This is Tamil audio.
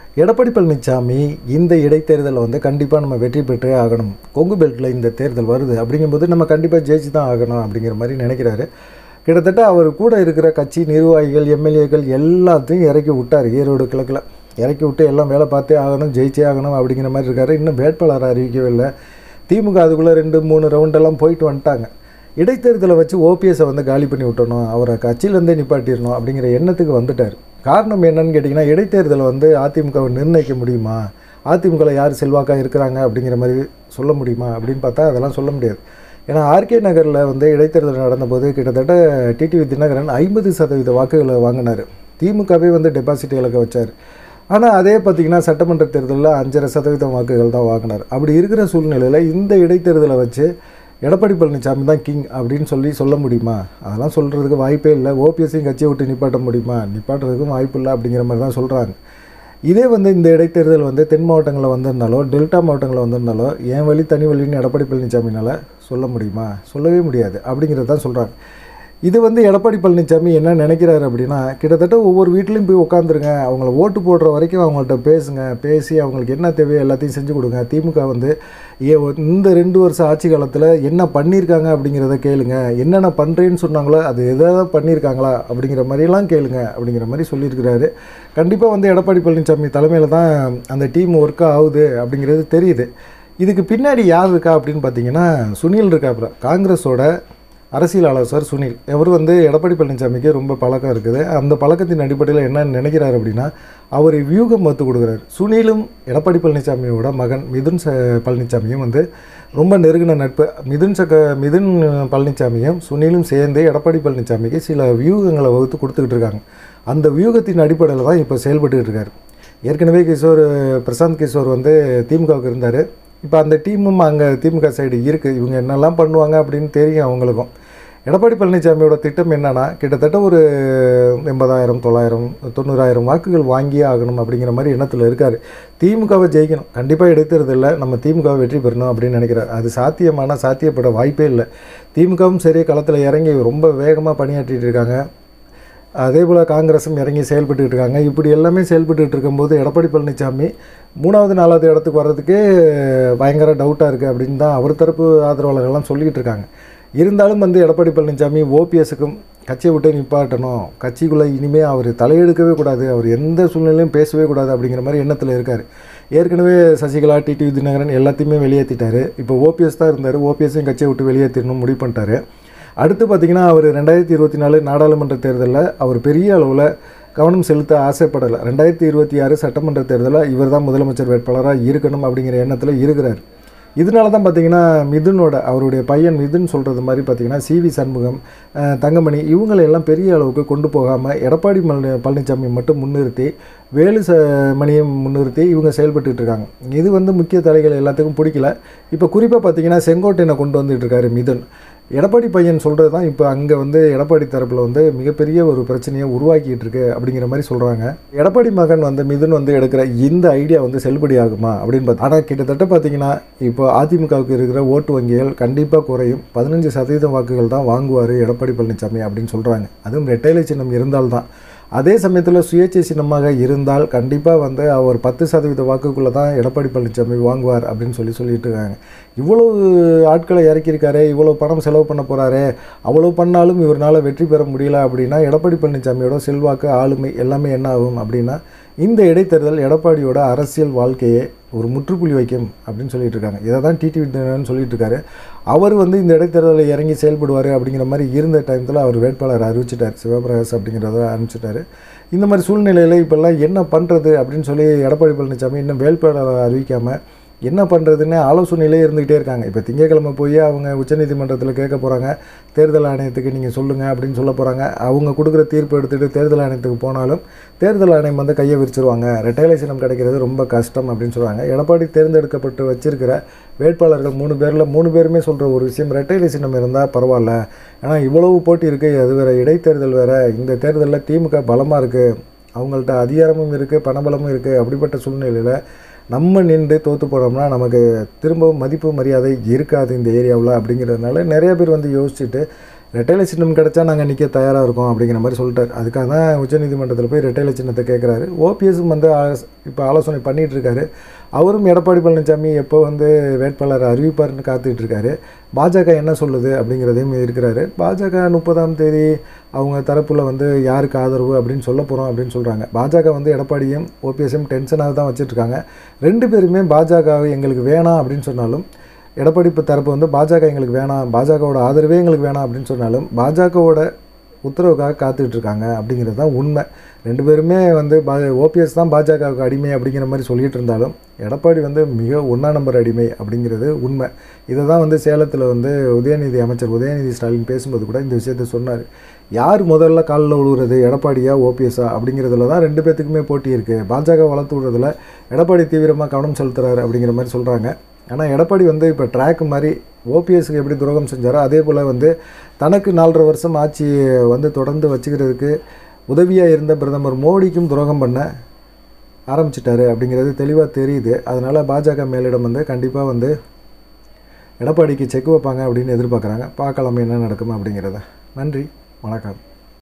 எடப்பாடி பழனிசாமி இந்த இடைத்தேர்தலில் வந்து கண்டிப்பாக நம்ம வெற்றி பெற்றே ஆகணும் கொங்கு பெல்ட்டில் இந்த தேர்தல் வருது அப்படிங்கும்போது நம்ம கண்டிப்பாக ஜெயிச்சு தான் ஆகணும் அப்படிங்கிற மாதிரி நினைக்கிறாரு கிட்டத்தட்ட அவர் கூட இருக்கிற கட்சி நிர்வாகிகள் எம்எல்ஏக்கள் எல்லாத்தையும் இறக்கி விட்டார் ஈரோடு கிழக்கில் இறக்கி விட்டு எல்லாம் வேலை பார்த்தே ஆகணும் ஜெயிச்சே ஆகணும் அப்படிங்கிற மாதிரி இருக்காரு இன்னும் வேட்பாளர் அறிவிக்கவே இல்லை திமுக அதுக்குள்ளே ரெண்டு மூணு ரவுண்டெல்லாம் போயிட்டு வந்துட்டாங்க இடைத்தேர்தலை வச்சு ஓபிஎஸை வந்து காலி பண்ணி விட்டணும் அவரை கட்சியிலேருந்தே நிப்பாட்டிடணும் அப்படிங்கிற எண்ணத்துக்கு வந்துட்டார் காரணம் என்னன்னு கேட்டிங்கன்னா இடைத்தேர்தலை வந்து அதிமுகவை நிர்ணயிக்க முடியுமா அதிமுகவில் யார் செல்வாக்காக இருக்கிறாங்க அப்படிங்கிற மாதிரி சொல்ல முடியுமா அப்படின்னு பார்த்தா அதெல்லாம் சொல்ல முடியாது ஏன்னா ஆர்கே நகரில் வந்து இடைத்தேர்தல் நடந்தபோது கிட்டத்தட்ட டிடிவி தினகரன் ஐம்பது சதவீத வாக்குகளை வாங்கினார் திமுகவே வந்து டெபாசிட் இழக்க வச்சார் ஆனால் அதே பார்த்திங்கன்னா சட்டமன்ற தேர்தலில் அஞ்சரை சதவீதம் வாக்குகள் தான் வாங்கினார் அப்படி இருக்கிற சூழ்நிலையில் இந்த இடைத்தேர்தலை வச்சு எடப்பாடி பழனிசாமி தான் கிங் அப்படின்னு சொல்லி சொல்ல முடியுமா அதெல்லாம் சொல்கிறதுக்கு வாய்ப்பே இல்லை ஓபிஎஸ்ஸையும் கட்சியை விட்டு நிப்பாட்ட முடியுமா நிப்பாட்டுறதுக்கும் வாய்ப்பு இல்லை அப்படிங்கிற மாதிரி தான் சொல்கிறாங்க இதே வந்து இந்த இடைத்தேர்தல் வந்து தென் மாவட்டங்களில் வந்திருந்தாலோ டெல்டா மாவட்டங்களில் வந்திருந்தாலோ என் வழி தனி வழின்னு எடப்பாடி பழனிசாமினால் சொல்ல முடியுமா சொல்லவே முடியாது அப்படிங்கிறது தான் சொல்கிறாங்க இது வந்து எடப்பாடி பழனிசாமி என்ன நினைக்கிறாரு அப்படின்னா கிட்டத்தட்ட ஒவ்வொரு வீட்லேயும் போய் உட்காந்துருங்க அவங்கள ஓட்டு போடுற வரைக்கும் அவங்கள்ட்ட பேசுங்க பேசி அவங்களுக்கு என்ன தேவையோ எல்லாத்தையும் செஞ்சு கொடுங்க திமுக வந்து ஏ இந்த ரெண்டு வருஷம் ஆட்சி காலத்தில் என்ன பண்ணியிருக்காங்க அப்படிங்கிறத கேளுங்க என்னென்ன பண்ணுறேன்னு சொன்னாங்களோ அது எதாவது பண்ணியிருக்காங்களா அப்படிங்கிற மாதிரிலாம் கேளுங்க அப்படிங்கிற மாதிரி சொல்லியிருக்கிறாரு கண்டிப்பாக வந்து எடப்பாடி பழனிசாமி தலைமையில் தான் அந்த டீம் ஒர்க் ஆகுது அப்படிங்கிறது தெரியுது இதுக்கு பின்னாடி யார் இருக்கா அப்படின்னு பார்த்தீங்கன்னா சுனில் இருக்காப்புல காங்கிரஸோட அரசியல் ஆலோசகர் சுனில் இவர் வந்து எடப்பாடி பழனிசாமிக்கு ரொம்ப பழக்கம் இருக்குது அந்த பழக்கத்தின் அடிப்படையில் என்ன நினைக்கிறார் அப்படின்னா அவர் வியூகம் மத்து கொடுக்குறாரு சுனிலும் எடப்பாடி பழனிசாமியோட மகன் மிதுன் ச பழனிசாமியும் வந்து ரொம்ப நெருங்கின நட்பு மிதுன் சக மிதுன் பழனிசாமியும் சுனிலும் சேர்ந்து எடப்பாடி பழனிசாமிக்கு சில வியூகங்களை வகுத்து கொடுத்துக்கிட்டு இருக்காங்க அந்த வியூகத்தின் அடிப்படையில் தான் இப்போ செயல்பட்டுக்கிட்டு இருக்காரு ஏற்கனவே கிஷோர் பிரசாந்த் கிஷோர் வந்து திமுகவுக்கு இருந்தார் இப்போ அந்த டீமும் அங்கே திமுக சைடு இருக்குது இவங்க என்னெல்லாம் பண்ணுவாங்க அப்படின்னு தெரியும் அவங்களுக்கும் எடப்பாடி பழனிசாமியோட திட்டம் என்னன்னா கிட்டத்தட்ட ஒரு எண்பதாயிரம் தொள்ளாயிரம் தொண்ணூறாயிரம் வாக்குகள் வாங்கியே ஆகணும் அப்படிங்கிற மாதிரி எண்ணத்தில் இருக்கார் திமுகவை ஜெயிக்கணும் கண்டிப்பாக இடைத்தேர்தலில் நம்ம திமுகவை வெற்றி பெறணும் அப்படின்னு நினைக்கிறார் அது சாத்தியமான சாத்தியப்பட வாய்ப்பே இல்லை திமுகவும் சரி களத்தில் இறங்கி ரொம்ப வேகமாக பணியாற்றிட்டு இருக்காங்க அதே போல் காங்கிரஸும் இறங்கி செயல்பட்டுக்கிட்டு இருக்காங்க இப்படி எல்லாமே செயல்பட்டுக்கிட்டு இருக்கும்போது எடப்பாடி பழனிசாமி மூணாவது நாலாவது இடத்துக்கு வர்றதுக்கே பயங்கர டவுட்டாக இருக்குது அப்படின்னு தான் அவர் தரப்பு ஆதரவாளர்கள்லாம் சொல்லிக்கிட்டு இருக்காங்க இருந்தாலும் வந்து எடப்பாடி பழனிசாமி ஓபிஎஸ்ஸுக்கும் கட்சியை விட்டு நிப்பாட்டணும் கட்சிக்குள்ளே இனிமேல் அவர் தலையெடுக்கவே கூடாது அவர் எந்த சூழ்நிலையும் பேசவே கூடாது அப்படிங்கிற மாதிரி எண்ணத்தில் இருக்கார் ஏற்கனவே சசிகலா டிடிவி தினகரன் எல்லாத்தையுமே வெளியேற்றிட்டார் இப்போ ஓபிஎஸ் தான் இருந்தார் ஓபிஎஸ்ஸையும் கட்சியை விட்டு வெளியேற்றணும் முடிவு பண்ணிட்டாரு அடுத்து பார்த்திங்கன்னா அவர் ரெண்டாயிரத்தி இருபத்தி நாலு நாடாளுமன்ற தேர்தலில் அவர் பெரிய அளவில் கவனம் செலுத்த ஆசைப்படலை ரெண்டாயிரத்தி இருபத்தி ஆறு சட்டமன்ற தேர்தலில் இவர் தான் முதலமைச்சர் வேட்பாளராக இருக்கணும் அப்படிங்கிற எண்ணத்தில் இருக்கிறார் இதனால தான் பார்த்தீங்கன்னா மிதுனோட அவருடைய பையன் மிதுன் சொல்கிறது மாதிரி பார்த்தீங்கன்னா சிவி சண்முகம் அஹ், தங்கமணி இவங்களை எல்லாம் பெரிய அளவுக்கு கொண்டு போகாமல் எடப்பாடி மல பழனிசாமி மட்டும் முன்னிறுத்தி வேலு ச மணியை முன்னிறுத்தி இவங்க செயல்பட்டுட்டு இருக்காங்க இது வந்து முக்கிய தலைகள் எல்லாத்துக்கும் பிடிக்கல இப்போ குறிப்பாக பார்த்தீங்கன்னா செங்கோட்டையனை கொண்டு வந்துட்டு இருக்காரு மிதுன் எடப்பாடி பையன் சொல்கிறது தான் இப்போ அங்கே வந்து எடப்பாடி தரப்பில் வந்து மிகப்பெரிய ஒரு பிரச்சனையை உருவாக்கிட்டு இருக்கு அப்படிங்கிற மாதிரி சொல்கிறாங்க எடப்பாடி மகன் வந்து மிதுன் வந்து எடுக்கிற இந்த ஐடியா வந்து செல்லுபடி ஆகுமா அப்படின்னு பார்த்து ஆனால் கிட்டத்தட்ட பார்த்தீங்கன்னா இப்போ அதிமுகவுக்கு இருக்கிற ஓட்டு வங்கிகள் கண்டிப்பாக குறையும் பதினஞ்சு சதவீதம் வாக்குகள் தான் வாங்குவார் எடப்பாடி பழனிசாமி அப்படின்னு சொல்கிறாங்க அதுவும் ரெட்டைலை சின்னம் இருந்தால்தான் அதே சமயத்தில் சுயேட்சை சின்னமாக இருந்தால் கண்டிப்பாக வந்து அவர் பத்து சதவீத வாக்குக்குள்ளே தான் எடப்பாடி பழனிசாமி வாங்குவார் அப்படின்னு சொல்லி சொல்லிட்டு இருக்காங்க இவ்வளவு ஆட்களை இறக்கியிருக்காரு இவ்வளோ பணம் செலவு பண்ண போகிறாரு அவ்வளோ பண்ணாலும் இவரால் வெற்றி பெற முடியல அப்படின்னா எடப்பாடி பழனிசாமியோட செல்வாக்கு ஆளுமை எல்லாமே என்ன ஆகும் அப்படின்னா இந்த இடைத்தேர்தல் எடப்பாடியோட அரசியல் வாழ்க்கையை ஒரு முற்றுப்புள்ளி வைக்கும் அப்படின்னு சொல்லிட்டு இருக்காங்க இதை தான் டிடிவி தினகரன் சொல்லிட்டு இருக்காரு அவர் வந்து இந்த இடைத்தேர்தலில் இறங்கி செயல்படுவார் அப்படிங்கிற மாதிரி இருந்த டைமத்தில் அவர் வேட்பாளர் அறிவிச்சிட்டார் சிவபிரகாஷ் அப்படிங்கிறத அறிவிச்சிட்டாரு இந்த மாதிரி சூழ்நிலையில் இப்போல்லாம் என்ன பண்ணுறது அப்படின்னு சொல்லி எடப்பாடி பழனிசாமி இன்னும் வேட்பாளரை அறிவிக்காமல் என்ன பண்ணுறதுன்னு ஆலோசனையிலே இருந்துக்கிட்டே இருக்காங்க இப்போ திங்கக்கிழமை போய் அவங்க உச்சநீதிமன்றத்தில் கேட்க போகிறாங்க தேர்தல் ஆணையத்துக்கு நீங்கள் சொல்லுங்கள் அப்படின்னு சொல்ல போகிறாங்க அவங்க கொடுக்குற தீர்ப்பு எடுத்துகிட்டு தேர்தல் ஆணையத்துக்கு போனாலும் தேர்தல் ஆணையம் வந்து கையை விரிச்சிருவாங்க ரெட்டைலை சின்னம் கிடைக்கிறது ரொம்ப கஷ்டம் அப்படின்னு சொல்கிறாங்க எடப்பாடி தேர்ந்தெடுக்கப்பட்டு வச்சிருக்கிற வேட்பாளர்கள் மூணு பேரில் மூணு பேருமே சொல்கிற ஒரு விஷயம் ரெட்டைலை சின்னம் இருந்தால் பரவாயில்ல ஏன்னா இவ்வளவு போட்டி இருக்குது அது வேறு இடைத்தேர்தல் வேறு இந்த தேர்தலில் திமுக பலமாக இருக்குது அவங்கள்ட்ட அதிகாரமும் இருக்குது பணபலமும் இருக்குது அப்படிப்பட்ட சூழ்நிலையில் நம்ம நின்று தோற்று போனோம்னா நமக்கு திரும்பவும் மதிப்பு மரியாதை இருக்காது இந்த ஏரியாவில் அப்படிங்கிறதுனால நிறைய பேர் வந்து யோசிச்சுட்டு ரெட்டைலை சின்னம் கிடச்சா நாங்கள் நிற்க தயாராக இருக்கோம் அப்படிங்கிற மாதிரி சொல்லிட்டார் அதுக்காக தான் உச்சநீதிமன்றத்தில் போய் ரெட்டைலை சின்னத்தை கேட்குறாரு ஓபிஎஸும் வந்து இப்போ ஆலோசனை பண்ணிகிட்டு இருக்காரு அவரும் எடப்பாடி பழனிசாமி எப்போ வந்து வேட்பாளர் அறிவிப்பார்னு காத்துக்கிட்டு இருக்காரு பாஜக என்ன சொல்லுது அப்படிங்கிறதையும் இருக்கிறாரு பாஜக முப்பதாம் தேதி அவங்க தரப்பில் வந்து யாருக்கு ஆதரவு அப்படின்னு சொல்ல போகிறோம் அப்படின்னு சொல்கிறாங்க பாஜக வந்து எடப்பாடியும் ஓபிஎஸையும் டென்ஷனாக தான் வச்சுட்ருக்காங்க ரெண்டு பேருமே பாஜக எங்களுக்கு வேணாம் அப்படின்னு சொன்னாலும் எடப்பாடி இப்போ தரப்பு வந்து பாஜக எங்களுக்கு வேணாம் பாஜகவோட ஆதரவே எங்களுக்கு வேணாம் அப்படின்னு சொன்னாலும் பாஜகவோட உத்தரவுக்காக காத்துக்கிட்டு இருக்காங்க அப்படிங்கிறது தான் உண்மை ரெண்டு பேருமே வந்து பா ஓபிஎஸ் தான் பாஜகவுக்கு அடிமை அப்படிங்கிற மாதிரி சொல்லிட்டு இருந்தாலும் எடப்பாடி வந்து மிக ஒன்றா நம்பர் அடிமை அப்படிங்கிறது உண்மை இதை தான் வந்து சேலத்தில் வந்து உதயநிதி அமைச்சர் உதயநிதி ஸ்டாலின் பேசும்போது கூட இந்த விஷயத்த சொன்னார் யார் முதல்ல காலில் விழுவுறது எடப்பாடியா ஓபிஎஸ்ஸா அப்படிங்கிறதுல தான் ரெண்டு பேத்துக்குமே போட்டி இருக்குது பாஜக வளர்த்து விடுறதுல எடப்பாடி தீவிரமாக கவனம் செலுத்துறாரு அப்படிங்கிற மாதிரி சொல்கிறாங்க ஆனால் எடப்பாடி வந்து இப்போ ட்ராக் மாதிரி ஓபிஎஸ்க்கு எப்படி துரோகம் செஞ்சாரோ அதே போல் வந்து தனக்கு நாலரை வருஷம் ஆட்சி வந்து தொடர்ந்து வச்சுக்கிறதுக்கு உதவியாக இருந்த பிரதமர் மோடிக்கும் துரோகம் பண்ண ஆரம்பிச்சிட்டாரு அப்படிங்கிறது தெளிவாக தெரியுது அதனால் பாஜக மேலிடம் வந்து கண்டிப்பாக வந்து எடப்பாடிக்கு செக் வைப்பாங்க அப்படின்னு எதிர்பார்க்குறாங்க பார்க்கலாம் என்ன நடக்கும் அப்படிங்கிறத நன்றி வணக்கம்